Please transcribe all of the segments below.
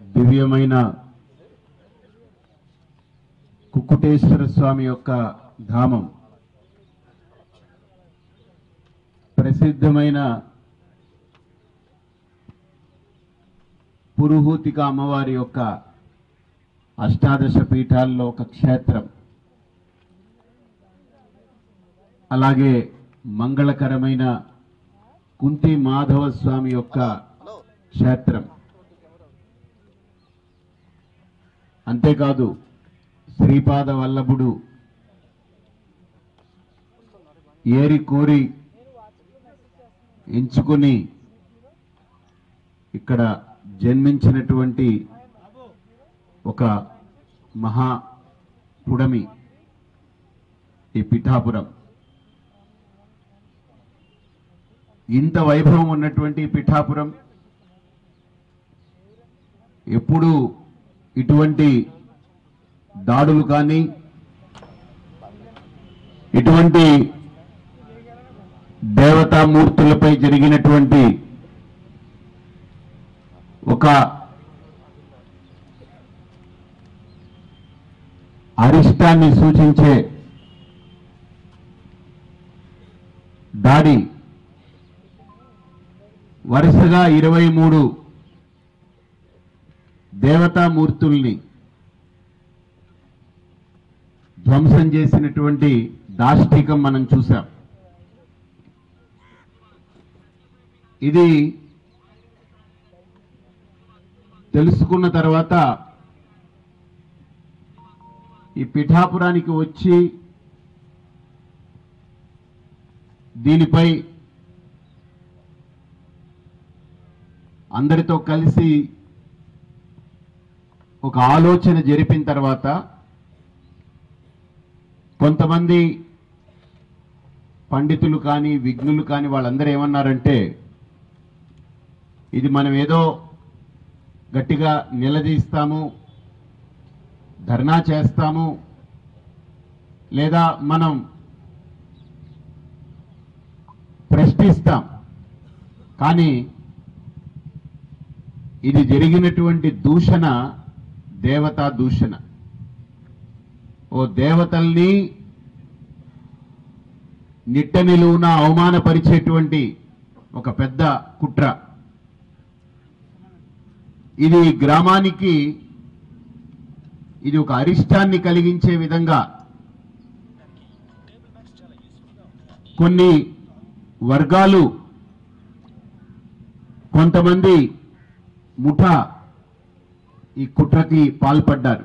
దివ్యమైన కుక్కుటేశ్వర స్వామి యొక్క ధామం ప్రసిద్ధమైన పురుహూతిక అమ్మవారి యొక్క అష్టాదశ పీఠాల్లో ఒక క్షేత్రం అలాగే మంగళకరమైన కుంతి మాధవ స్వామి యొక్క క్షేత్రం అంతేకాదు శ్రీపాద వల్లభుడు ఏరి కోరి ఎంచుకొని ఇక్కడ జన్మించినటువంటి ఒక మహా పుడమి ఈ పిఠాపురం ఇంత వైభవం ఉన్నటువంటి ఈ పిఠాపురం ఎప్పుడు ఇటువంటి దాడులు కానీ ఇటువంటి దేవతామూర్తులపై జరిగినటువంటి ఒక అరిష్టాన్ని సూచించే దాడి వరుసగా ఇరవై మూడు దేవతామూర్తుల్ని ధ్వంసం చేసినటువంటి దాష్టికం మనం చూసాం ఇది తెలుసుకున్న తర్వాత ఈ పిఠాపురానికి వచ్చి దీనిపై అందరితో కలిసి ఒక ఆలోచన జరిపిన తర్వాత కొంతమంది పండితులు కానీ విఘ్నులు కానీ వాళ్ళందరూ ఏమన్నారంటే ఇది మనం ఏదో గట్టిగా నిలదీస్తాము ధర్నా చేస్తాము లేదా మనం ప్రశ్నిస్తాం కానీ ఇది జరిగినటువంటి దూషణ దేవతా దూషణ ఓ దేవతల్ని నిట్ట నిలువున అవమానపరిచేటువంటి ఒక పెద్ద కుట్ర ఇది గ్రామానికి ఇది ఒక అరిష్టాన్ని కలిగించే విధంగా కొన్ని వర్గాలు కొంతమంది ముఠా ఈ కుట్రకి పాల్పడ్డారు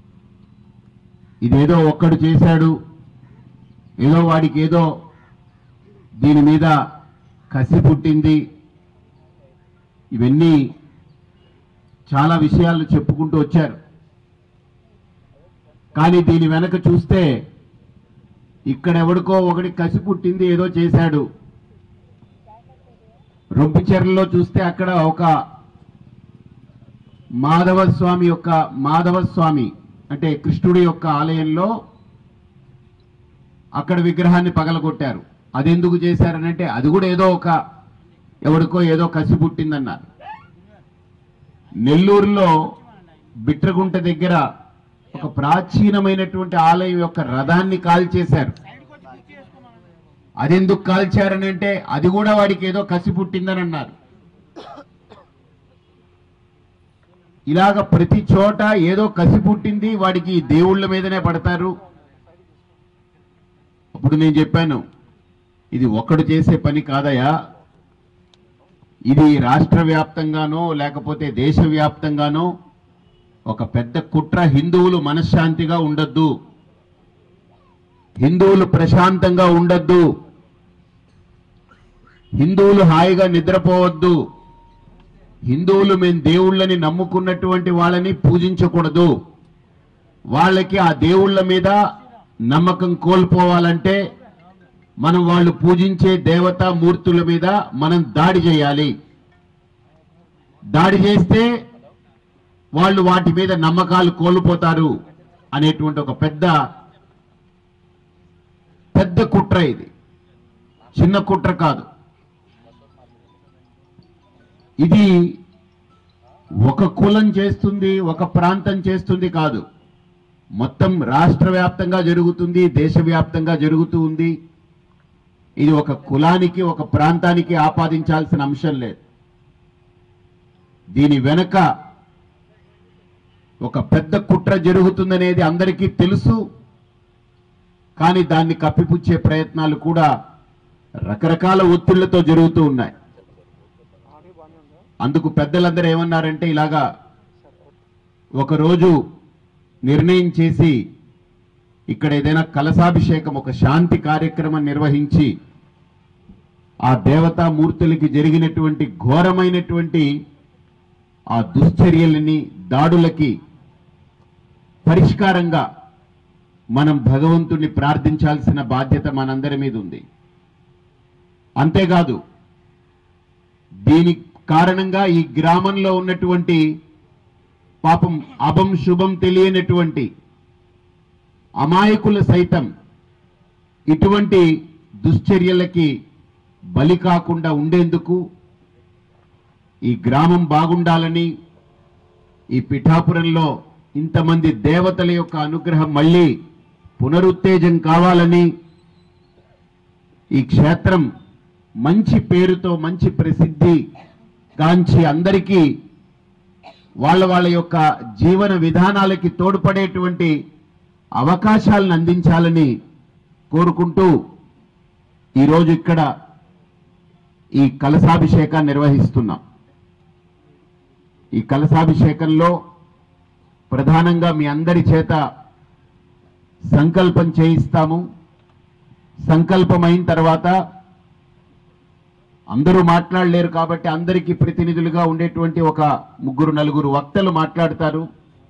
ఇదేదో ఒక్కడు చేశాడు ఏదో వాడికి ఏదో దీని మీద కసి పుట్టింది ఇవన్నీ చాలా విషయాలు చెప్పుకుంటూ వచ్చారు కానీ దీని వెనక చూస్తే ఇక్కడ ఎవడికో ఒకటి కసి పుట్టింది ఏదో చేశాడు రొంపిచెర్లలో చూస్తే అక్కడ ఒక మాధవ స్వామి యొక్క మాధవ స్వామి అంటే కృష్ణుడి యొక్క ఆలయంలో అక్కడ విగ్రహాన్ని పగలగొట్టారు అదెందుకు చేశారనంటే అది కూడా ఏదో ఒక ఎవడికో ఏదో కసి పుట్టిందన్నారు నెల్లూరులో బిట్రగుంట దగ్గర ఒక ప్రాచీనమైనటువంటి ఆలయం యొక్క రథాన్ని కాల్చేశారు అదెందుకు కాల్చారని అంటే అది కూడా వాడికి ఏదో కసి పుట్టిందని అన్నారు ఇలాగ ప్రతి చోట ఏదో కసి పుట్టింది వాడికి ఈ దేవుళ్ళ మీదనే పడతారు అప్పుడు నేను చెప్పాను ఇది ఒక్కడు చేసే పని కాదయా ఇది రాష్ట్ర వ్యాప్తంగానో లేకపోతే దేశవ్యాప్తంగానో ఒక పెద్ద కుట్ర హిందువులు మనశ్శాంతిగా ఉండొద్దు హిందువులు ప్రశాంతంగా ఉండొద్దు హిందువులు హాయిగా నిద్రపోవద్దు హిందువులు మేము దేవుళ్ళని నమ్ముకున్నటువంటి వాళ్ళని పూజించకూడదు వాళ్ళకి ఆ దేవుళ్ళ మీద నమ్మకం కోల్పోవాలంటే మనం వాళ్ళు పూజించే దేవతా మూర్తుల మీద మనం దాడి చేయాలి దాడి చేస్తే వాళ్ళు వాటి మీద నమ్మకాలు కోల్పోతారు అనేటువంటి ఒక పెద్ద పెద్ద కుట్ర ఇది చిన్న కుట్ర కాదు ఇది ఒక కులం చేస్తుంది ఒక ప్రాంతం చేస్తుంది కాదు మొత్తం రాష్ట్ర వ్యాప్తంగా జరుగుతుంది దేశవ్యాప్తంగా జరుగుతూ ఉంది ఇది ఒక కులానికి ఒక ప్రాంతానికి ఆపాదించాల్సిన అంశం లేదు దీని వెనక ఒక పెద్ద కుట్ర జరుగుతుందనేది అందరికీ తెలుసు కానీ దాన్ని కప్పిపుచ్చే ప్రయత్నాలు కూడా రకరకాల ఒత్తిళ్లతో జరుగుతూ ఉన్నాయి అందుకు పెద్దలందరూ ఏమన్నారంటే ఇలాగా ఒకరోజు నిర్ణయం చేసి ఇక్కడ ఏదైనా కలశాభిషేకం ఒక శాంతి కార్యక్రమం నిర్వహించి ఆ దేవతా మూర్తులకి జరిగినటువంటి ఘోరమైనటువంటి ఆ దుశ్చర్యలని దాడులకి పరిష్కారంగా మనం భగవంతుణ్ణి ప్రార్థించాల్సిన బాధ్యత మనందరి మీద ఉంది అంతేకాదు దీని కారణంగా ఈ గ్రామంలో ఉన్నటువంటి పాపం అభం శుభం తెలియనటువంటి అమాయకులు సైతం ఇటువంటి దుశ్చర్యలకి బలి కాకుండా ఉండేందుకు ఈ గ్రామం బాగుండాలని ఈ పిఠాపురంలో ఇంతమంది దేవతల యొక్క అనుగ్రహం మళ్ళీ పునరుత్తేజం కావాలని ఈ క్షేత్రం మంచి పేరుతో మంచి ప్రసిద్ధి గాంచి అందరికీ వాళ్ళ వాళ్ళ యొక్క జీవన విధానాలకి తోడ్పడేటువంటి అవకాశాలను అందించాలని కోరుకుంటూ ఈరోజు ఇక్కడ ఈ కలశాభిషేకాన్ని నిర్వహిస్తున్నాం ఈ కలశాభిషేకంలో ప్రధానంగా మీ అందరి చేత సంకల్పం చేయిస్తాము సంకల్పం అయిన తర్వాత అందరూ మాట్లాడలేరు కాబట్టి అందరికీ ప్రతినిధులుగా ఉండేటువంటి ఒక ముగ్గురు నలుగురు వక్తలు మాట్లాడతారు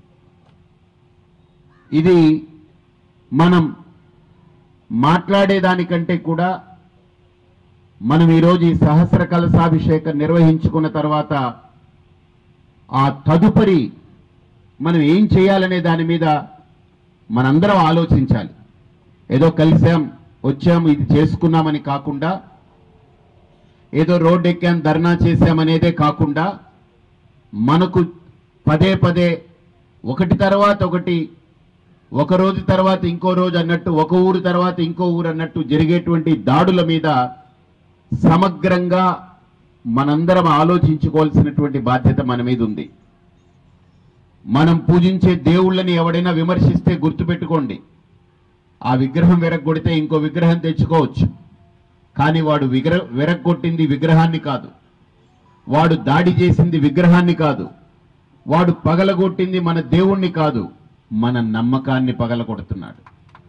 ఇది మనం మాట్లాడేదానికంటే కూడా మనం ఈరోజు ఈ సహస్ర కలశాభిషేకం నిర్వహించుకున్న తర్వాత ఆ తదుపరి మనం ఏం చేయాలనే దాని మీద మనందరం ఆలోచించాలి ఏదో కలిసాం వచ్చాం ఇది చేసుకున్నామని కాకుండా ఏదో రోడ్ ఎక్కాం ధర్నా చేశామనేదే కాకుండా మనకు పదే పదే ఒకటి తర్వాత ఒకటి ఒక రోజు తర్వాత ఇంకో రోజు అన్నట్టు ఒక ఊరు తర్వాత ఇంకో ఊరు అన్నట్టు జరిగేటువంటి దాడుల మీద సమగ్రంగా మనందరం ఆలోచించుకోవాల్సినటువంటి బాధ్యత మన మీద ఉంది మనం పూజించే దేవుళ్ళని ఎవడైనా విమర్శిస్తే గుర్తుపెట్టుకోండి ఆ విగ్రహం విరగొడితే ఇంకో విగ్రహం తెచ్చుకోవచ్చు కానీ వాడు విగ్రహ విరగొట్టింది విగ్రహాన్ని కాదు వాడు దాడి చేసింది విగ్రహాన్ని కాదు వాడు పగలగొట్టింది మన దేవుణ్ణి కాదు మన నమ్మకాన్ని పగలగొడుతున్నాడు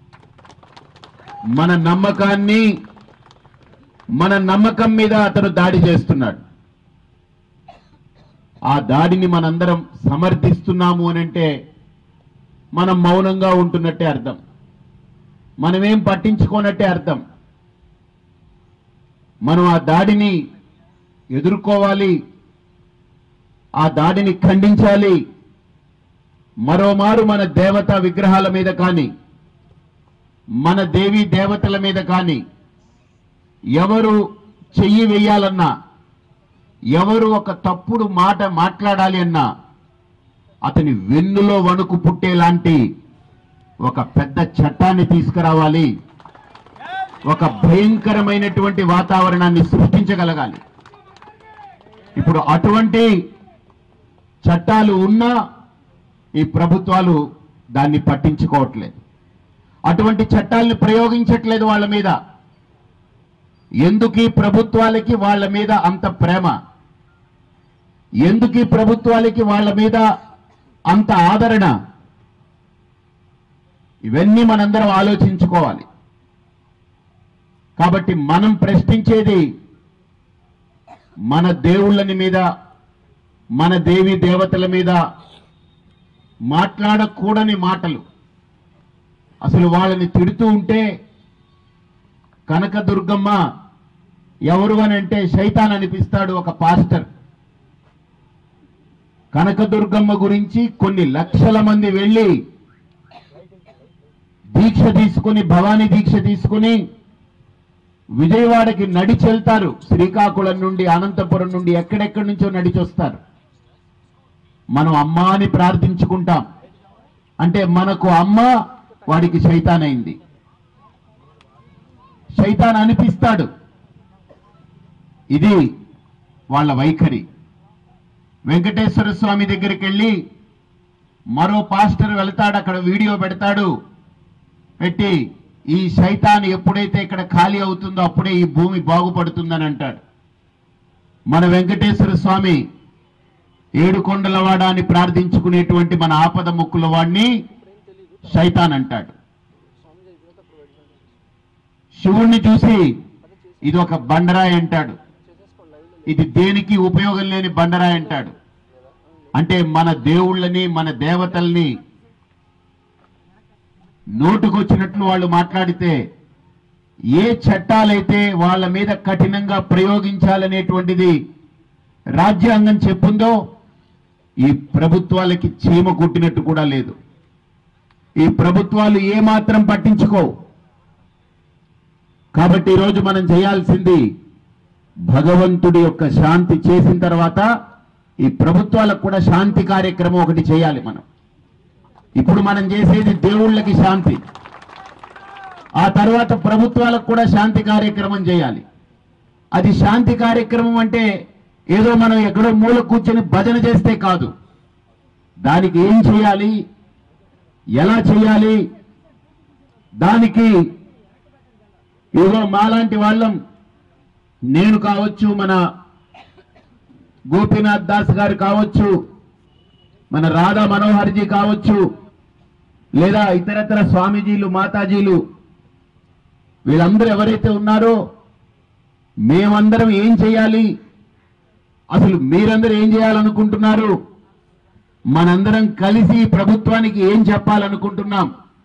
మన నమ్మకాన్ని మన నమ్మకం మీద అతను దాడి చేస్తున్నాడు ఆ దాడిని మనందరం సమర్థిస్తున్నాము అని అంటే మనం మౌనంగా ఉంటున్నట్టే అర్థం మనమేం పట్టించుకోనట్టే అర్థం మనం ఆ దాడిని ఎదుర్కోవాలి ఆ దాడిని ఖండించాలి మరోమారు మన దేవతా విగ్రహాల మీద కానీ మన దేవీ దేవతల మీద కానీ ఎవరు చెయ్యి వేయాలన్నా ఎవరు ఒక తప్పుడు మాట మాట్లాడాలి అన్నా అతని వెన్నులో వణుకు పుట్టేలాంటి ఒక పెద్ద చట్టాన్ని తీసుకురావాలి ఒక భయంకరమైనటువంటి వాతావరణాన్ని సృష్టించగలగాలి ఇప్పుడు అటువంటి చట్టాలు ఉన్నా ఈ ప్రభుత్వాలు దాన్ని పట్టించుకోవట్లేదు అటువంటి చట్టాలను ప్రయోగించట్లేదు వాళ్ళ మీద ఎందుకు ఈ ప్రభుత్వాలకి వాళ్ళ మీద అంత ప్రేమ ఎందుకు ఈ ప్రభుత్వాలకి వాళ్ళ మీద అంత ఆదరణ ఇవన్నీ మనందరం ఆలోచించుకోవాలి కాబట్టి మనం ప్రశ్నించేది మన దేవుళ్ళని మీద మన దేవి దేవతల మీద మాట్లాడకూడని మాటలు అసలు వాళ్ళని తిడుతూ ఉంటే కనకదుర్గమ్మ ఎవరు అని అంటే శైతాన్ అనిపిస్తాడు ఒక పాస్టర్ కనకదుర్గమ్మ గురించి కొన్ని లక్షల మంది వెళ్ళి దీక్ష తీసుకుని భవానీ దీక్ష తీసుకుని విజయవాడకి నడిచెళ్తారు శ్రీకాకుళం నుండి అనంతపురం నుండి ఎక్కడెక్కడి నుంచో నడిచొస్తారు మనం అమ్మ అని ప్రార్థించుకుంటాం అంటే మనకు అమ్మ వాడికి శైతాన్ అయింది శైతాన్ అనిపిస్తాడు ఇది వాళ్ళ వైఖరి వెంకటేశ్వర స్వామి దగ్గరికి వెళ్ళి మరో పాస్టర్ వెళ్తాడు అక్కడ వీడియో పెడతాడు పెట్టి ఈ శైతాన్ ఎప్పుడైతే ఇక్కడ ఖాళీ అవుతుందో అప్పుడే ఈ భూమి బాగుపడుతుందని అంటాడు మన వెంకటేశ్వర స్వామి ఏడుకొండలవాడ అని ప్రార్థించుకునేటువంటి మన ఆపద ముక్కుల వాడిని శైతాన్ అంటాడు శివుణ్ణి చూసి ఇది ఒక బండరాయి అంటాడు ఇది దేనికి ఉపయోగం లేని బండరాయి అంటాడు అంటే మన దేవుళ్ళని మన దేవతల్ని నోటుకొచ్చినట్లు వాళ్ళు మాట్లాడితే ఏ చట్టాలైతే వాళ్ళ మీద కఠినంగా ప్రయోగించాలనేటువంటిది రాజ్యాంగం చెప్పుందో ఈ ప్రభుత్వాలకి చీమ కొట్టినట్టు కూడా లేదు ఈ ప్రభుత్వాలు ఏమాత్రం పట్టించుకోవు కాబట్టి ఈరోజు మనం చేయాల్సింది భగవంతుడి యొక్క శాంతి చేసిన తర్వాత ఈ ప్రభుత్వాలకు కూడా శాంతి కార్యక్రమం ఒకటి చేయాలి మనం ఇప్పుడు మనం చేసేది దేవుళ్ళకి శాంతి ఆ తర్వాత ప్రభుత్వాలకు కూడా శాంతి కార్యక్రమం చేయాలి అది శాంతి కార్యక్రమం అంటే ఏదో మనం ఎక్కడో మూల కూర్చొని భజన చేస్తే కాదు దానికి ఏం చేయాలి ఎలా చేయాలి దానికి ఏదో మాలాంటి వాళ్ళం నేను కావచ్చు మన గోపీనాథ్ దాస్ గారు కావచ్చు మన రాధా మనోహర్జీ కావచ్చు లేదా ఇతరత్ర స్వామీజీలు మాతాజీలు వీళ్ళందరూ ఎవరైతే ఉన్నారో మేమందరం ఏం చేయాలి అసలు మీరందరూ ఏం చేయాలనుకుంటున్నారు మనందరం కలిసి ప్రభుత్వానికి ఏం చెప్పాలనుకుంటున్నాం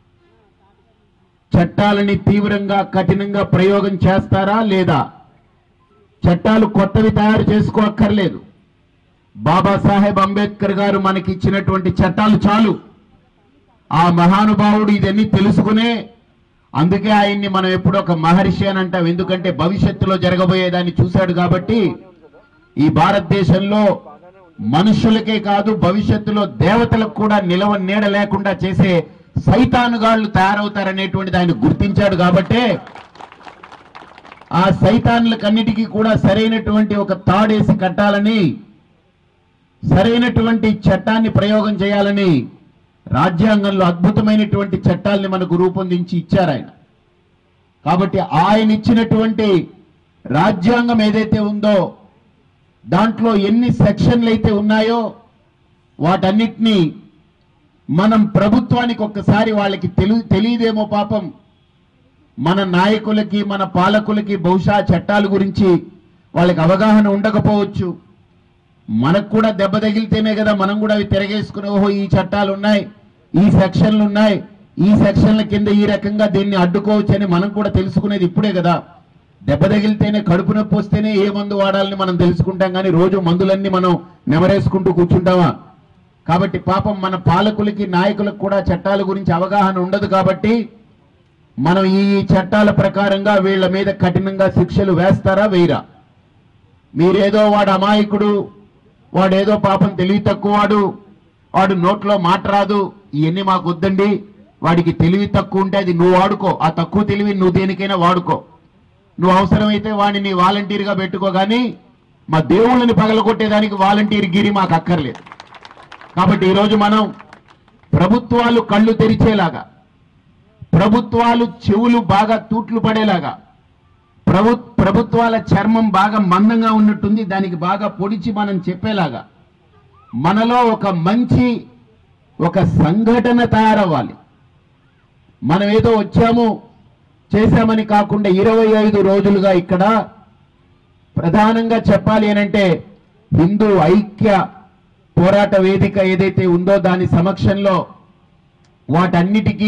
చట్టాలని తీవ్రంగా కఠినంగా ప్రయోగం చేస్తారా లేదా చట్టాలు కొత్తవి తయారు చేసుకోక్కర్లేదు బాబాసాహెబ్ అంబేద్కర్ గారు మనకి ఇచ్చినటువంటి చట్టాలు చాలు ఆ మహానుభావుడు ఇదన్నీ తెలుసుకునే అందుకే ఆయన్ని మనం ఎప్పుడు ఒక మహర్షి అని అంటాం ఎందుకంటే భవిష్యత్తులో జరగబోయేదాన్ని చూశాడు కాబట్టి ఈ భారతదేశంలో మనుషులకే కాదు భవిష్యత్తులో దేవతలకు కూడా నిలవ నీడ లేకుండా చేసే సైతానుగాళ్ళు తయారవుతారనేటువంటిది ఆయన గుర్తించాడు కాబట్టే ఆ సైతాన్లకన్నిటికీ కూడా సరైనటువంటి ఒక తాడేసి కట్టాలని సరైనటువంటి చట్టాన్ని ప్రయోగం చేయాలని రాజ్యాంగంలో అద్భుతమైనటువంటి చట్టాల్ని మనకు రూపొందించి ఇచ్చారు ఆయన కాబట్టి ఆయన ఇచ్చినటువంటి రాజ్యాంగం ఏదైతే ఉందో దాంట్లో ఎన్ని సెక్షన్లు అయితే ఉన్నాయో వాటన్నిటినీ మనం ప్రభుత్వానికి ఒక్కసారి వాళ్ళకి తెలి తెలియదేమో పాపం మన నాయకులకి మన పాలకులకి బహుశా చట్టాల గురించి వాళ్ళకి అవగాహన ఉండకపోవచ్చు మనకు కూడా దెబ్బ తగిలితేనే కదా మనం కూడా అవి తిరగేసుకుని ఓహో ఈ చట్టాలు ఉన్నాయి ఈ సెక్షన్లు ఉన్నాయి ఈ సెక్షన్ల కింద ఈ రకంగా దీన్ని అడ్డుకోవచ్చు అని మనం కూడా తెలుసుకునేది ఇప్పుడే కదా దెబ్బ తగిలితేనే కడుపు నొప్పి వస్తేనే ఏ మందు వాడాలని మనం తెలుసుకుంటాం కానీ రోజు మందులన్నీ మనం నెమరేసుకుంటూ కూర్చుంటామా కాబట్టి పాపం మన పాలకులకి నాయకులకు కూడా చట్టాల గురించి అవగాహన ఉండదు కాబట్టి మనం ఈ ఈ చట్టాల ప్రకారంగా వీళ్ళ మీద కఠినంగా శిక్షలు వేస్తారా వేయరా మీరేదో వాడు అమాయకుడు వాడేదో పాపం తెలివి తక్కువవాడు వాడు నోట్లో మాట రాదు ఇవన్నీ మాకు వద్దండి వాడికి తెలివి తక్కువ ఉంటే అది నువ్వు వాడుకో ఆ తక్కువ తెలివి నువ్వు దేనికైనా వాడుకో నువ్వు అవసరమైతే వాడిని వాలంటీర్గా పెట్టుకో కానీ మా దేవుళ్ళని పగలగొట్టేదానికి వాలంటీర్ గిరి మాకు అక్కర్లేదు కాబట్టి ఈరోజు మనం ప్రభుత్వాలు కళ్ళు తెరిచేలాగా ప్రభుత్వాలు చెవులు బాగా తూట్లు పడేలాగా ప్రభు ప్రభుత్వాల చర్మం బాగా మందంగా ఉన్నట్టుంది దానికి బాగా పొడిచి మనం చెప్పేలాగా మనలో ఒక మంచి ఒక సంఘటన తయారవ్వాలి మనం ఏదో వచ్చాము చేశామని కాకుండా ఇరవై ఐదు రోజులుగా ఇక్కడ ప్రధానంగా చెప్పాలి అనంటే హిందూ ఐక్య పోరాట వేదిక ఏదైతే ఉందో దాని సమక్షంలో వాటన్నిటికీ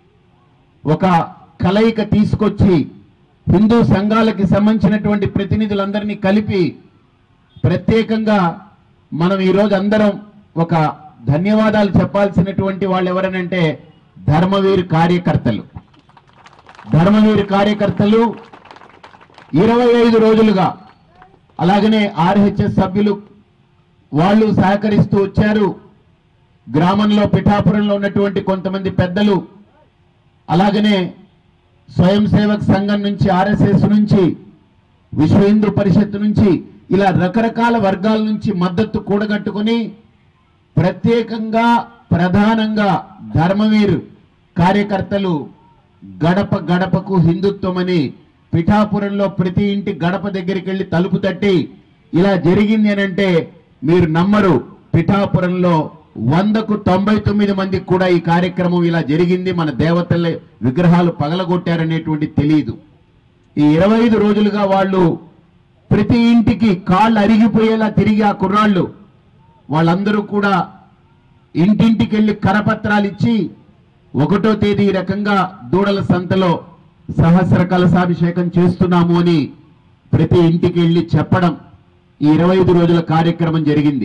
ఒక కలయిక తీసుకొచ్చి హిందూ సంఘాలకి సంబంధించినటువంటి ప్రతినిధులందరినీ కలిపి ప్రత్యేకంగా మనం ఈరోజు అందరం ఒక ధన్యవాదాలు చెప్పాల్సినటువంటి వాళ్ళు ఎవరనంటే ధర్మవీర్ కార్యకర్తలు ధర్మవీర్ కార్యకర్తలు ఇరవై ఐదు రోజులుగా అలాగనే ఆర్హెచ్ఎస్ సభ్యులు వాళ్ళు సహకరిస్తూ వచ్చారు గ్రామంలో పిఠాపురంలో ఉన్నటువంటి కొంతమంది పెద్దలు అలాగనే స్వయం సేవక్ సంఘం నుంచి ఆర్ఎస్ఎస్ నుంచి విశ్వ హిందూ పరిషత్ నుంచి ఇలా రకరకాల వర్గాల నుంచి మద్దతు కూడగట్టుకుని ప్రత్యేకంగా ప్రధానంగా ధర్మవీర్ కార్యకర్తలు గడప గడపకు హిందుత్వమని పిఠాపురంలో ప్రతి ఇంటి గడప దగ్గరికి వెళ్ళి తలుపు తట్టి ఇలా జరిగింది అని అంటే మీరు నమ్మరు పిఠాపురంలో వందకు తొంభై తొమ్మిది మందికి కూడా ఈ కార్యక్రమం ఇలా జరిగింది మన దేవతల విగ్రహాలు పగలగొట్టారనేటువంటి తెలియదు ఈ ఇరవై ఐదు రోజులుగా వాళ్ళు ప్రతి ఇంటికి కాళ్ళు అరిగిపోయేలా తిరిగి ఆ కుర్రాళ్ళు వాళ్ళందరూ కూడా ఇంటింటికి వెళ్ళి కరపత్రాలు ఇచ్చి ఒకటో తేదీ ఈ రకంగా దూడల సంతలో సహస్ర కలశాభిషేకం చేస్తున్నాము అని ప్రతి ఇంటికి వెళ్ళి చెప్పడం ఈ ఇరవై ఐదు రోజుల కార్యక్రమం జరిగింది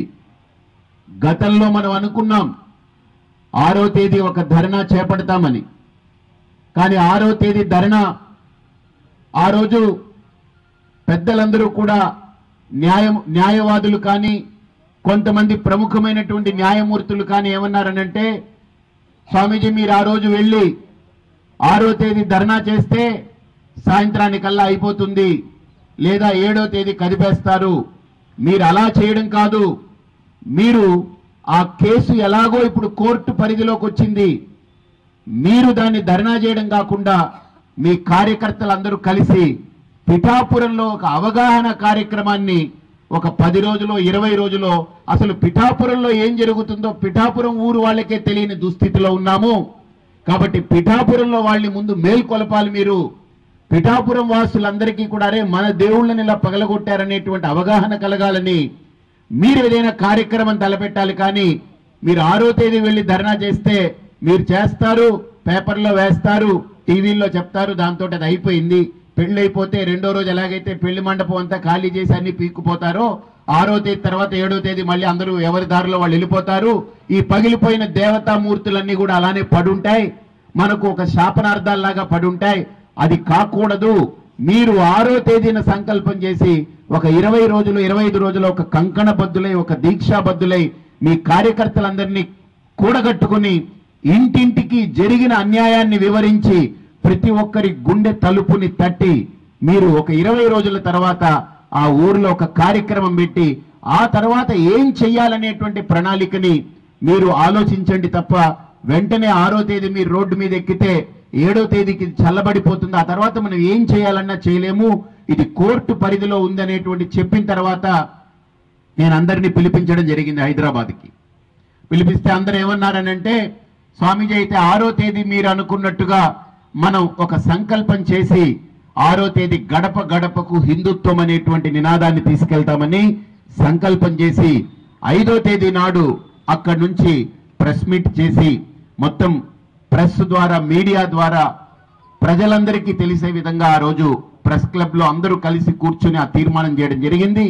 గతంలో మనం అనుకున్నాం ఆరో తేదీ ఒక ధర్నా చేపడతామని కానీ ఆరో తేదీ ధర్నా ఆ రోజు పెద్దలందరూ కూడా న్యాయం న్యాయవాదులు కానీ కొంతమంది ప్రముఖమైనటువంటి న్యాయమూర్తులు కానీ ఏమన్నారనంటే స్వామీజీ మీరు ఆ రోజు వెళ్ళి ఆరో తేదీ ధర్నా చేస్తే సాయంత్రానికల్లా అయిపోతుంది లేదా ఏడో తేదీ కదిపేస్తారు మీరు అలా చేయడం కాదు మీరు ఆ కేసు ఎలాగో ఇప్పుడు కోర్టు పరిధిలోకి వచ్చింది మీరు దాన్ని ధర్నా చేయడం కాకుండా మీ కార్యకర్తలందరూ కలిసి పిఠాపురంలో ఒక అవగాహన కార్యక్రమాన్ని ఒక పది రోజులో ఇరవై రోజులో అసలు పిఠాపురంలో ఏం జరుగుతుందో పిఠాపురం ఊరు వాళ్ళకే తెలియని దుస్థితిలో ఉన్నాము కాబట్టి పిఠాపురంలో వాళ్ళని ముందు మేల్కొలపాలి మీరు పిఠాపురం వాసులందరికీ కూడా అరే మన దేవుళ్ళని ఇలా పగలగొట్టారనేటువంటి అవగాహన కలగాలని మీరు ఏదైనా కార్యక్రమం తలపెట్టాలి కానీ మీరు ఆరో తేదీ వెళ్ళి ధర్నా చేస్తే మీరు చేస్తారు పేపర్లో వేస్తారు టీవీల్లో చెప్తారు దాంతో అది అయిపోయింది పెళ్లి అయిపోతే రెండో రోజు ఎలాగైతే పెళ్లి మండపం అంతా ఖాళీ చేసి అన్ని పీక్కుపోతారో ఆరో తేదీ తర్వాత ఏడో తేదీ మళ్ళీ అందరూ ఎవరి దారిలో వాళ్ళు వెళ్ళిపోతారు ఈ పగిలిపోయిన దేవతామూర్తులన్నీ కూడా అలానే పడుంటాయి మనకు ఒక శాపనార్థాల్లాగా పడుంటాయి అది కాకూడదు మీరు ఆరో తేదీన సంకల్పం చేసి ఒక ఇరవై రోజులు ఇరవై ఐదు రోజులు ఒక కంకణ బద్దులై ఒక దీక్షాబద్దులై మీ కార్యకర్తలందరినీ కూడగట్టుకుని ఇంటింటికి జరిగిన అన్యాయాన్ని వివరించి ప్రతి ఒక్కరి గుండె తలుపుని తట్టి మీరు ఒక ఇరవై రోజుల తర్వాత ఆ ఊర్లో ఒక కార్యక్రమం పెట్టి ఆ తర్వాత ఏం చెయ్యాలనేటువంటి ప్రణాళికని మీరు ఆలోచించండి తప్ప వెంటనే ఆరో తేదీ మీరు రోడ్డు మీద ఎక్కితే ఏడో తేదీకి చల్లబడిపోతుంది ఆ తర్వాత మనం ఏం చేయాలన్నా చేయలేము ఇది కోర్టు పరిధిలో ఉందనేటువంటి చెప్పిన తర్వాత నేను అందరినీ పిలిపించడం జరిగింది హైదరాబాద్కి పిలిపిస్తే అందరూ ఏమన్నారనంటే స్వామీజీ అయితే ఆరో తేదీ మీరు అనుకున్నట్టుగా మనం ఒక సంకల్పం చేసి ఆరో తేదీ గడప గడపకు హిందుత్వం అనేటువంటి నినాదాన్ని తీసుకెళ్తామని సంకల్పం చేసి ఐదో తేదీ నాడు అక్కడి నుంచి ప్రెస్ మీట్ చేసి మొత్తం ప్రెస్ ద్వారా మీడియా ద్వారా ప్రజలందరికీ తెలిసే విధంగా ఆ రోజు ప్రెస్ క్లబ్ లో అందరూ కలిసి కూర్చుని ఆ తీర్మానం చేయడం జరిగింది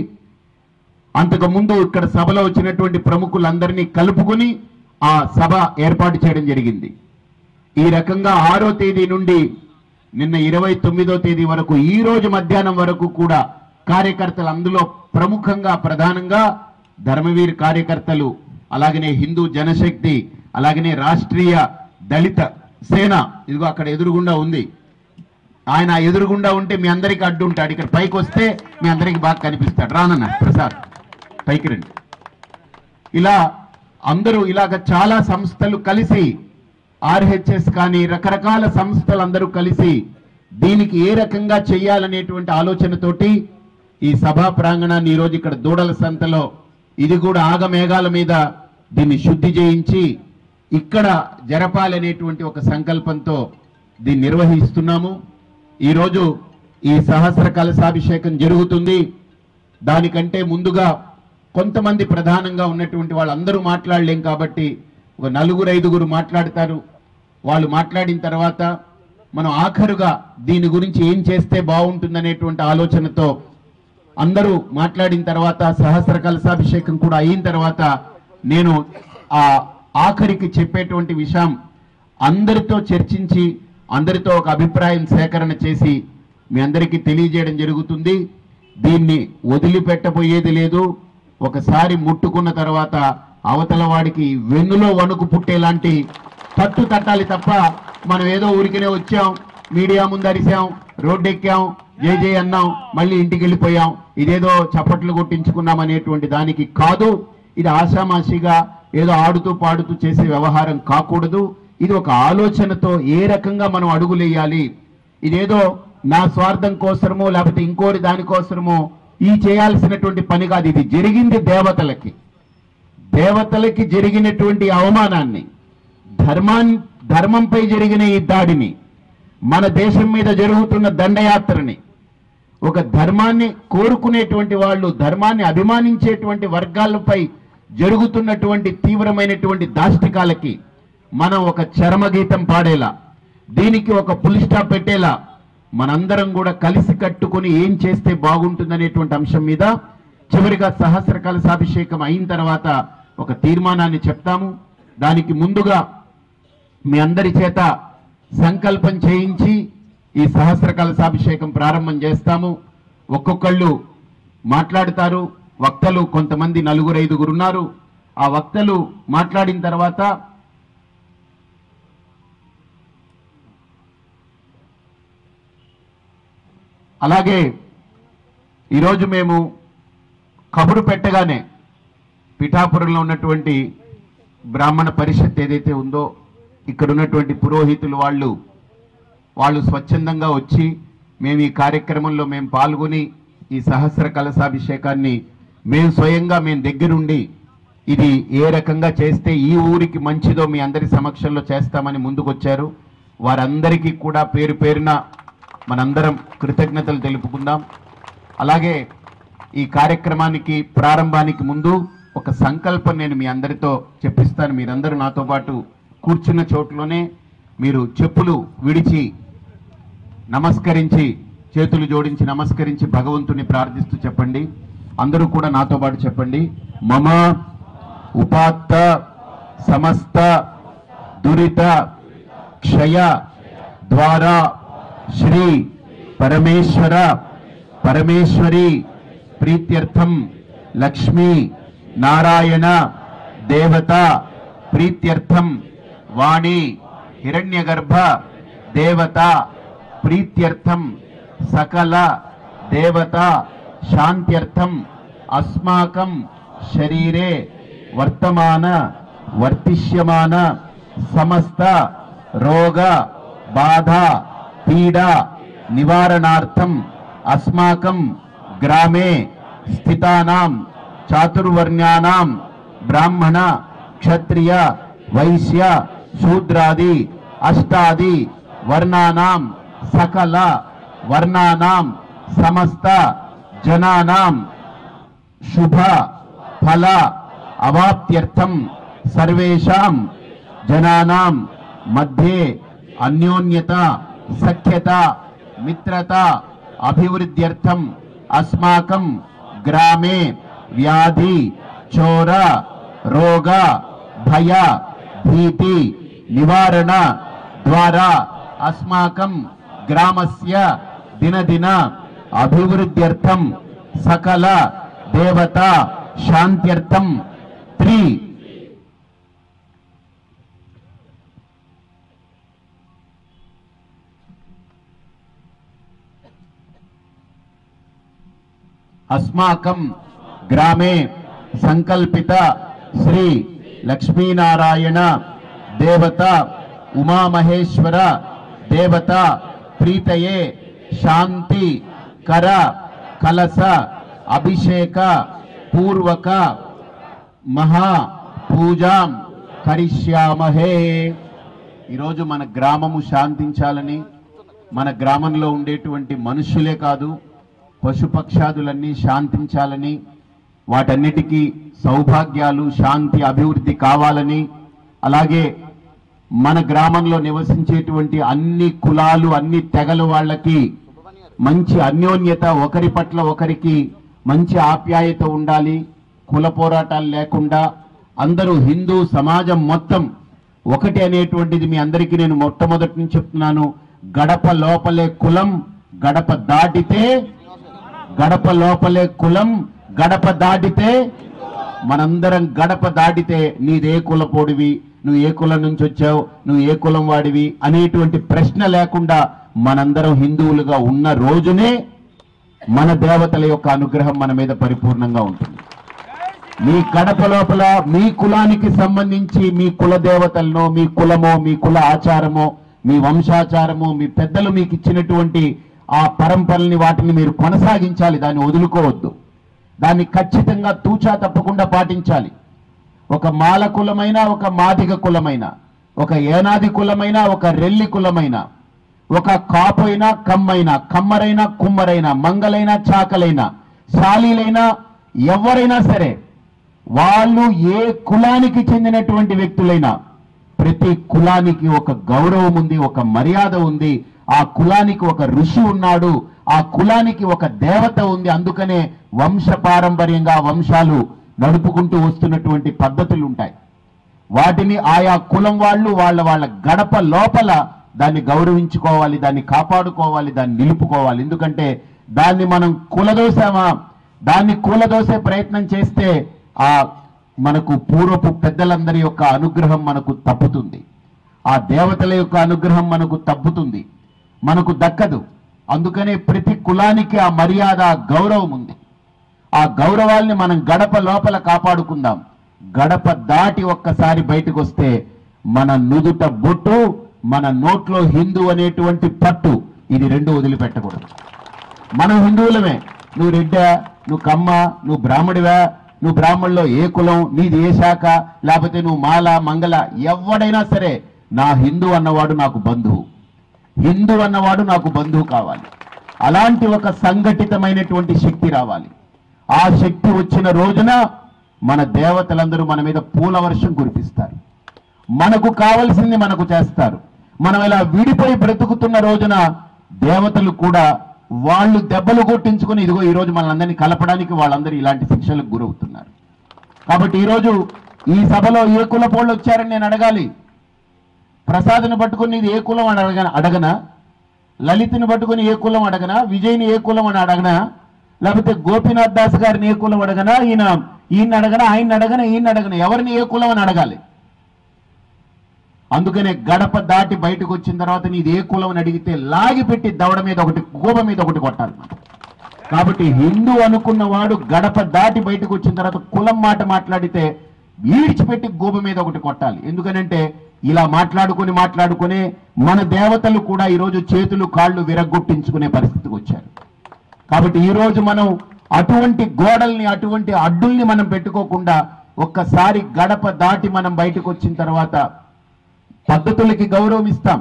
అంతకు ముందు ఇక్కడ సభలో వచ్చినటువంటి ప్రముఖులందరినీ కలుపుకుని ఆ సభ ఏర్పాటు చేయడం జరిగింది ఈ రకంగా ఆరో తేదీ నుండి నిన్న ఇరవై తొమ్మిదో తేదీ వరకు ఈ రోజు మధ్యాహ్నం వరకు కూడా కార్యకర్తలు అందులో ప్రముఖంగా ప్రధానంగా ధర్మవీర్ కార్యకర్తలు అలాగనే హిందూ జనశక్తి అలాగనే రాష్ట్రీయ దళిత సేన ఇదిగో అక్కడ ఎదురుగుండా ఉంది ఆయన ఎదురుగుండా ఉంటే మీ అందరికి అడ్డు ఉంటాడు ఇక్కడ పైకి వస్తే మీ అందరికి బాగా కనిపిస్తాడు రానన్న ప్రసాద్ పైకి రండి ఇలా అందరూ ఇలాగ చాలా సంస్థలు కలిసి ఆర్హెచ్ఎస్ కానీ రకరకాల సంస్థలు అందరూ కలిసి దీనికి ఏ రకంగా చేయాలనేటువంటి ఆలోచనతోటి ఈ సభా ప్రాంగణాన్ని ఈరోజు ఇక్కడ దూడల సంతలో ఇది కూడా ఆగమేఘాల మీద దీన్ని శుద్ధి చేయించి ఇక్కడ జరపాలనేటువంటి ఒక సంకల్పంతో దీన్ని నిర్వహిస్తున్నాము ఈరోజు ఈ సహస్ర కలశాభిషేకం జరుగుతుంది దానికంటే ముందుగా కొంతమంది ప్రధానంగా ఉన్నటువంటి వాళ్ళందరూ మాట్లాడలేం కాబట్టి ఒక నలుగురు ఐదుగురు మాట్లాడతారు వాళ్ళు మాట్లాడిన తర్వాత మనం ఆఖరుగా దీని గురించి ఏం చేస్తే బాగుంటుందనేటువంటి ఆలోచనతో అందరూ మాట్లాడిన తర్వాత సహస్ర కలశాభిషేకం కూడా అయిన తర్వాత నేను ఆ ఆఖరికి చెప్పేటువంటి విషయం అందరితో చర్చించి అందరితో ఒక అభిప్రాయం సేకరణ చేసి మీ అందరికీ తెలియజేయడం జరుగుతుంది దీన్ని వదిలిపెట్టబోయేది లేదు ఒకసారి ముట్టుకున్న తర్వాత అవతల వాడికి వెన్నులో వణుకు పుట్టేలాంటి తట్టు తట్టాలి తప్ప మనం ఏదో ఊరికనే వచ్చాం మీడియా ముందు అరిసాం రోడ్డు ఎక్కాం జై జై అన్నాం మళ్ళీ ఇంటికి వెళ్ళిపోయాం ఇదేదో చప్పట్లు కొట్టించుకున్నాం అనేటువంటి దానికి కాదు ఇది ఆషామాషిగా ఏదో ఆడుతూ పాడుతూ చేసే వ్యవహారం కాకూడదు ఇది ఒక ఆలోచనతో ఏ రకంగా మనం అడుగులేయాలి ఇదేదో నా స్వార్థం కోసమో లేకపోతే ఇంకోటి దానికోసమో ఈ చేయాల్సినటువంటి పని కాదు ఇది జరిగింది దేవతలకి దేవతలకి జరిగినటువంటి అవమానాన్ని ధర్మాన్ ధర్మంపై జరిగిన ఈ దాడిని మన దేశం మీద జరుగుతున్న దండయాత్రని ఒక ధర్మాన్ని కోరుకునేటువంటి వాళ్ళు ధర్మాన్ని అభిమానించేటువంటి వర్గాలపై జరుగుతున్నటువంటి తీవ్రమైనటువంటి దాష్టికాలకి మనం ఒక చరమగీతం పాడేలా దీనికి ఒక పులి స్టాప్ పెట్టేలా మనందరం కూడా కలిసి కట్టుకొని ఏం చేస్తే బాగుంటుందనేటువంటి అంశం మీద చివరిగా సహస్ర కలశాభిషేకం అయిన తర్వాత ఒక తీర్మానాన్ని చెప్తాము దానికి ముందుగా మీ అందరి చేత సంకల్పం చేయించి ఈ సహస్ర కలశాభిషేకం ప్రారంభం చేస్తాము ఒక్కొక్కళ్ళు మాట్లాడుతారు వక్తలు కొంతమంది నలుగురు ఐదుగురు ఉన్నారు ఆ వక్తలు మాట్లాడిన తర్వాత అలాగే ఈరోజు మేము కబురు పెట్టగానే పిఠాపురంలో ఉన్నటువంటి బ్రాహ్మణ పరిషత్ ఏదైతే ఉందో ఇక్కడ ఉన్నటువంటి పురోహితులు వాళ్ళు వాళ్ళు స్వచ్ఛందంగా వచ్చి మేము ఈ కార్యక్రమంలో మేము పాల్గొని ఈ సహస్ర కలశాభిషేకాన్ని మేము స్వయంగా మేము దగ్గరుండి ఇది ఏ రకంగా చేస్తే ఈ ఊరికి మంచిదో మీ అందరి సమక్షంలో చేస్తామని ముందుకొచ్చారు వారందరికీ కూడా పేరు పేరున మనందరం కృతజ్ఞతలు తెలుపుకుందాం అలాగే ఈ కార్యక్రమానికి ప్రారంభానికి ముందు ఒక సంకల్పం నేను మీ అందరితో చెప్పిస్తాను మీరందరూ నాతో పాటు కూర్చున్న చోట్లోనే మీరు చెప్పులు విడిచి నమస్కరించి చేతులు జోడించి నమస్కరించి భగవంతుని ప్రార్థిస్తూ చెప్పండి అందరూ కూడా నాతో పాటు చెప్పండి మమ ఉపాత్త సమస్త దురిత క్షయ ద్వారా శ్రీ పరమేశ్వర పరమేశ్వరి ప్రీత్యర్థం లక్ష్మీ నారాయణ దేవత ప్రీత్యర్థం వాణి హిరణ్యగర్భ దేవత ప్రీత్యర్థం సకల దేవత శాంత్యర్థం అస్మాకం శరీరే వర్తమాన వర్తిష్యమాన సమస్త రోగ బాధ పీడ నివారణార్థం అస్మాకం గ్రామే స్థితానాం చాతుర్వర్ణ్యానాం బ్రాహ్మణ క్షత్రియ వైశ్య శూద్రాది అష్టాది వర్ణానాం సకల వర్ణానాం సమస్త జనానాం శుభ ఫల అవాప్త్యర్థం సర్వేషాం జనానాం మధ్యే అన్యోన్యత సఖ్యత మిత్రత అభివృద్ధ్యర్థం అస్మాకం గ్రామే వ్యాధి చోర రోగ భయ భీతి నివారణ ద్వారా అస్మాకం గ్రామస్య దినదిన అభివృద్ధ్యర్థం సకల దేవత శాంత్యర్థం త్రీ అస్మాకం గ్రామే సంకల్పిత శ్రీ లక్ష్మీనారాయణ దేవత ఉమామహేశ్వర దేవత ప్రీతయే శాంతి కర కలస అభిషేక పూర్వక మహా పూజాం కరిష్యామహే ఈరోజు మన గ్రామము శాంతించాలని మన గ్రామంలో ఉండేటువంటి మనుషులే కాదు పశుపక్షాదులన్నీ శాంతించాలని వాటన్నిటికీ సౌభాగ్యాలు శాంతి అభివృద్ధి కావాలని అలాగే మన గ్రామంలో నివసించేటువంటి అన్ని కులాలు అన్ని తెగల వాళ్ళకి మంచి అన్యోన్యత ఒకరి పట్ల ఒకరికి మంచి ఆప్యాయత ఉండాలి కుల పోరాటాలు లేకుండా అందరూ హిందూ సమాజం మొత్తం ఒకటి అనేటువంటిది మీ అందరికీ నేను మొట్టమొదటి నుంచి చెప్తున్నాను గడప లోపలే కులం గడప దాటితే గడప లోపలే కులం గడప దాటితే మనందరం గడప దాటితే నీదే కులపోడివి నువ్వు ఏ కులం నుంచి వచ్చావు నువ్వు ఏ కులం వాడివి అనేటువంటి ప్రశ్న లేకుండా మనందరం హిందువులుగా ఉన్న రోజునే మన దేవతల యొక్క అనుగ్రహం మన మీద పరిపూర్ణంగా ఉంటుంది మీ గడప లోపల మీ కులానికి సంబంధించి మీ కుల దేవతలను మీ కులమో మీ కుల ఆచారమో మీ వంశాచారమో మీ పెద్దలు మీకు ఇచ్చినటువంటి ఆ పరంపరల్ని వాటిని మీరు కొనసాగించాలి దాన్ని వదులుకోవద్దు దాన్ని ఖచ్చితంగా తూచా తప్పకుండా పాటించాలి ఒక మాల కులమైన ఒక మాదిగ కులమైన ఒక ఏనాది కులమైన ఒక రెల్లి కులమైన ఒక కాపైనా కమ్మైనా కమ్మరైనా కుమ్మరైనా మంగలైనా చాకలైనా శాలీలైనా ఎవరైనా సరే వాళ్ళు ఏ కులానికి చెందినటువంటి వ్యక్తులైనా ప్రతి కులానికి ఒక గౌరవం ఉంది ఒక మర్యాద ఉంది ఆ కులానికి ఒక ఋషి ఉన్నాడు ఆ కులానికి ఒక దేవత ఉంది అందుకనే వంశ పారంపర్యంగా వంశాలు నడుపుకుంటూ వస్తున్నటువంటి పద్ధతులు ఉంటాయి వాటిని ఆయా కులం వాళ్ళు వాళ్ళ వాళ్ళ గడప లోపల దాన్ని గౌరవించుకోవాలి దాన్ని కాపాడుకోవాలి దాన్ని నిలుపుకోవాలి ఎందుకంటే దాన్ని మనం కూలదోసామా దాన్ని కూలదోసే ప్రయత్నం చేస్తే ఆ మనకు పూర్వపు పెద్దలందరి యొక్క అనుగ్రహం మనకు తప్పుతుంది ఆ దేవతల యొక్క అనుగ్రహం మనకు తప్పుతుంది మనకు దక్కదు అందుకనే ప్రతి కులానికి ఆ మర్యాద ఆ గౌరవం ఉంది ఆ గౌరవాల్ని మనం గడప లోపల కాపాడుకుందాం గడప దాటి ఒక్కసారి బయటకు వస్తే మన నుదుట బొట్టు మన నోట్లో హిందూ అనేటువంటి పట్టు ఇది రెండు వదిలిపెట్టకూడదు మనం హిందువులమే నువ్వు రెడ్డా నువ్వు కమ్మ నువ్వు బ్రాహ్మడివా నువ్వు బ్రాహ్మణుల్లో ఏ కులం నీది ఏ శాఖ లేకపోతే నువ్వు మాల మంగళ ఎవడైనా సరే నా హిందూ అన్నవాడు నాకు బంధువు హిందూ అన్నవాడు నాకు బంధువు కావాలి అలాంటి ఒక సంఘటితమైనటువంటి శక్తి రావాలి ఆ శక్తి వచ్చిన రోజున మన దేవతలందరూ మన మీద పూల వర్షం కురిపిస్తారు మనకు కావలసింది మనకు చేస్తారు మనం ఇలా విడిపోయి బ్రతుకుతున్న రోజున దేవతలు కూడా వాళ్ళు దెబ్బలు కొట్టించుకుని ఇదిగో ఈ రోజు మనందరినీ కలపడానికి వాళ్ళందరూ ఇలాంటి శిక్షలకు గురవుతున్నారు కాబట్టి ఈరోజు ఈ సభలో ఏ కులపోళ్ళు వచ్చారని నేను అడగాలి ప్రసాద్ని పట్టుకుని ఇది ఏ కులం అని అడగన అడగనా లలిత్ని పట్టుకుని ఏ కులం అడగనా విజయ్ని ఏ కులం అని అడగనా లేకపోతే గోపీనాథ్ దాస్ గారిని ఏ కులం అడగనా ఈయన ఈయన అడగనా ఆయన అడగనా ఈయన అడగనా ఎవరిని ఏ కులం అని అడగాలి అందుకనే గడప దాటి బయటకు వచ్చిన తర్వాత నీది ఏ కులం అని అడిగితే లాగి పెట్టి దవడ మీద ఒకటి గోప మీద ఒకటి కొట్టాలి మనం. కాబట్టి హిందూ అనుకున్న వాడు గడప దాటి బయటకు వచ్చిన తర్వాత కులం మాట మాట్లాడితే ఈడ్చిపెట్టి గోప మీద ఒకటి కొట్టాలి ఎందుకనంటే ఇలా మాట్లాడుకొని మాట్లాడుకునే మన దేవతలు కూడా ఈరోజు చేతులు కాళ్ళు విరగొట్టించుకునే పరిస్థితికి వచ్చారు కాబట్టి ఈ రోజు మనం అటువంటి గోడల్ని అటువంటి అడ్డుల్ని మనం పెట్టుకోకుండా ఒక్కసారి గడప దాటి మనం బయటకు వచ్చిన తర్వాత పద్ధతులకి గౌరవం ఇస్తాం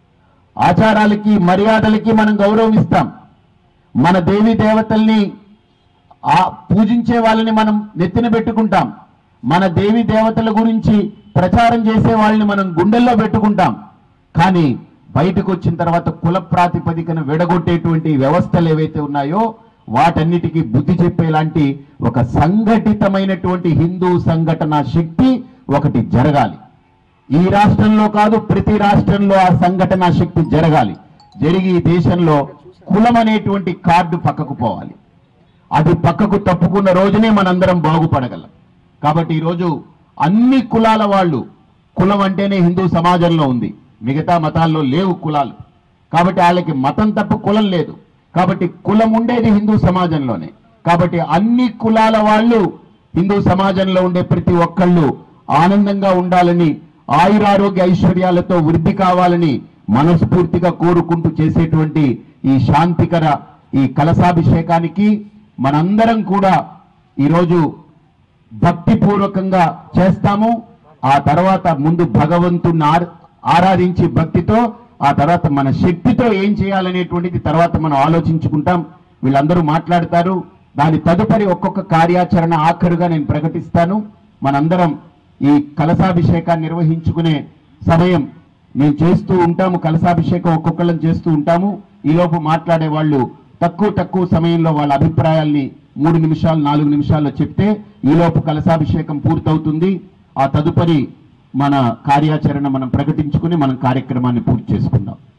ఆచారాలకి మర్యాదలకి మనం గౌరవం ఇస్తాం మన దేవి దేవతల్ని ఆ పూజించే వాళ్ళని మనం నెత్తిన పెట్టుకుంటాం మన దేవి దేవతల గురించి ప్రచారం చేసే వాళ్ళని మనం గుండెల్లో పెట్టుకుంటాం కానీ బయటకు వచ్చిన తర్వాత కుల ప్రాతిపదికన విడగొట్టేటువంటి వ్యవస్థలు ఏవైతే ఉన్నాయో వాటన్నిటికీ బుద్ధి చెప్పేలాంటి ఒక సంఘటితమైనటువంటి హిందూ సంఘటన శక్తి ఒకటి జరగాలి ఈ రాష్ట్రంలో కాదు ప్రతి రాష్ట్రంలో ఆ సంఘటన శక్తి జరగాలి జరిగి ఈ దేశంలో కులం అనేటువంటి కార్డు పక్కకు పోవాలి అది పక్కకు తప్పుకున్న రోజునే మనందరం బాగుపడగలం కాబట్టి ఈరోజు అన్ని కులాల వాళ్ళు కులం అంటేనే హిందూ సమాజంలో ఉంది మిగతా మతాల్లో లేవు కులాలు కాబట్టి వాళ్ళకి మతం తప్ప కులం లేదు కాబట్టి కులం ఉండేది హిందూ సమాజంలోనే కాబట్టి అన్ని కులాల వాళ్ళు హిందూ సమాజంలో ఉండే ప్రతి ఒక్కళ్ళు ఆనందంగా ఉండాలని ఆయురారోగ్య ఐశ్వర్యాలతో వృద్ధి కావాలని మనస్ఫూర్తిగా కోరుకుంటూ చేసేటువంటి ఈ శాంతికర ఈ కలశాభిషేకానికి మనందరం కూడా ఈరోజు భక్తిపూర్వకంగా చేస్తాము ఆ తర్వాత ముందు భగవంతుణ్ణి ఆర్- ఆరాధించి భక్తితో ఆ తర్వాత మన శక్తితో ఏం చేయాలనేటువంటిది తర్వాత మనం ఆలోచించుకుంటాం వీళ్ళందరూ మాట్లాడతారు దాని తదుపరి ఒక్కొక్క కార్యాచరణ ఆఖరుగా నేను ప్రకటిస్తాను మనందరం ఈ కలశాభిషేకాన్ని నిర్వహించుకునే సమయం మేము చేస్తూ ఉంటాము కలశాభిషేకం ఒక్కొక్కళ్ళం చేస్తూ ఉంటాము ఈలోపు మాట్లాడే వాళ్ళు తక్కువ తక్కువ సమయంలో వాళ్ళ అభిప్రాయాల్ని మూడు నిమిషాలు నాలుగు నిమిషాల్లో చెప్తే ఈలోపు కలశాభిషేకం పూర్తవుతుంది ఆ తదుపరి మన కార్యాచరణ మనం ప్రకటించుకుని మనం కార్యక్రమాన్ని పూర్తి చేసుకుందాం